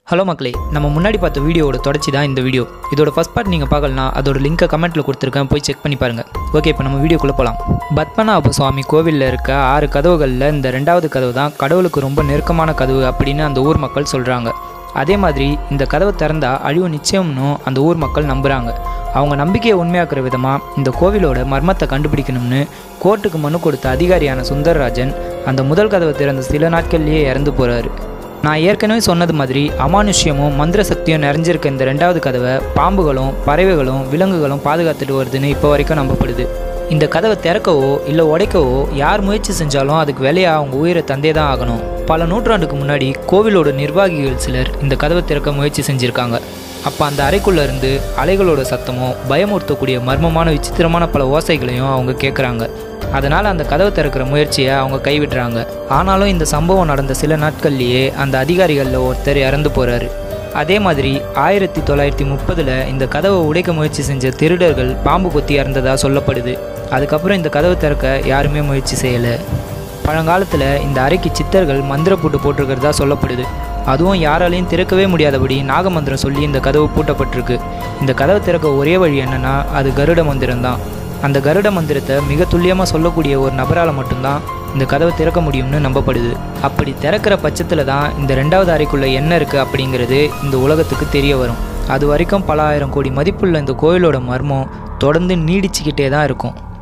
hello மக்களே நம்ம முன்னாடி பார்த்த வீடியோவோட தொடர்ச்சி தான் இந்த வீடியோ இதோட ஃபஸ்ட் பார்ட் நீங்கள் பார்க்கலனா அதோட லிங்கை கமெண்ட்டில் கொடுத்துருக்கேன் போய் செக் பண்ணி பாருங்கள் ஓகே இப்போ நம்ம வீடியோக்குள்ளே போகலாம் பத்மநாப சுவாமி கோவிலில் இருக்க ஆறு கதவுகளில் இந்த ரெண்டாவது கதவு தான் கடவுளுக்கு ரொம்ப நெருக்கமான கதவு அப்படின்னு அந்த ஊர் மக்கள் சொல்கிறாங்க அதே மாதிரி இந்த கதவை திறந்தா அழிவு நிச்சயம்னு அந்த ஊர் மக்கள் நம்புகிறாங்க அவங்க நம்பிக்கையை உண்மையாக்குற விதமாக இந்த கோவிலோட மர்மத்தை கண்டுபிடிக்கணும்னு கோர்ட்டுக்கு மனு கொடுத்த அதிகாரியான சுந்தரராஜன் அந்த முதல் கதவை திறந்த சில நாட்கள்லேயே இறந்து போகிறாரு நான் ஏற்கனவே சொன்னது மாதிரி அமானுஷ்யமும் மந்திர சக்தியும் நிறைஞ்சிருக்க இந்த ரெண்டாவது கதவை பாம்புகளும் பறவைகளும் விலங்குகளும் பாதுகாத்துட்டு வருதுன்னு இப்போ வரைக்கும் நம்பப்படுது இந்த கதவை திறக்கவோ இல்லை உடைக்கவோ யார் முயற்சி செஞ்சாலும் அதுக்கு வேலையாக அவங்க உயிரை தந்தே தான் ஆகணும் பல நூற்றாண்டுக்கு முன்னாடி கோவிலோட நிர்வாகிகள் சிலர் இந்த கதவை திறக்க முயற்சி செஞ்சுருக்காங்க அப்போ அந்த அறைக்குள்ளே இருந்து அலைகளோட சத்தமும் பயமுறுத்தக்கூடிய மர்மமான விசித்திரமான பல ஓசைகளையும் அவங்க கேட்குறாங்க அதனால் அந்த கதவை திறக்கிற முயற்சியை அவங்க கைவிடுறாங்க ஆனாலும் இந்த சம்பவம் நடந்த சில நாட்கள்லேயே அந்த அதிகாரிகளில் ஒருத்தர் இறந்து போகிறாரு அதே மாதிரி ஆயிரத்தி தொள்ளாயிரத்தி முப்பதில் இந்த கதவை உடைக்க முயற்சி செஞ்ச திருடர்கள் பாம்பு கொத்தி இறந்ததாக சொல்லப்படுது அதுக்கப்புறம் இந்த கதவை திறக்க யாருமே முயற்சி செய்யலை பழங்காலத்தில் இந்த அறைக்கு சித்தர்கள் மந்திரப்பூட்டு போட்டிருக்கிறதா சொல்லப்படுது அதுவும் யாராலையும் திறக்கவே முடியாதபடி நாகமந்திரம் சொல்லி இந்த கதவு பூட்டப்பட்டிருக்கு இந்த கதவை திறக்க ஒரே வழி என்னன்னா அது கருட மந்திரம் தான் அந்த கருட மந்திரத்தை மிக துல்லியமாக சொல்லக்கூடிய ஒரு நபரால் மட்டும்தான் இந்த கதவை திறக்க முடியும்னு நம்பப்படுது அப்படி திறக்கிற பட்சத்தில் தான் இந்த ரெண்டாவது அறைக்குள்ளே என்ன இருக்குது அப்படிங்கிறது இந்த உலகத்துக்கு தெரிய வரும் அது வரைக்கும் பல ஆயிரம் கோடி மதிப்புள்ள இந்த கோயிலோட மர்மம் தொடர்ந்து நீடிச்சுக்கிட்டே தான் இருக்கும்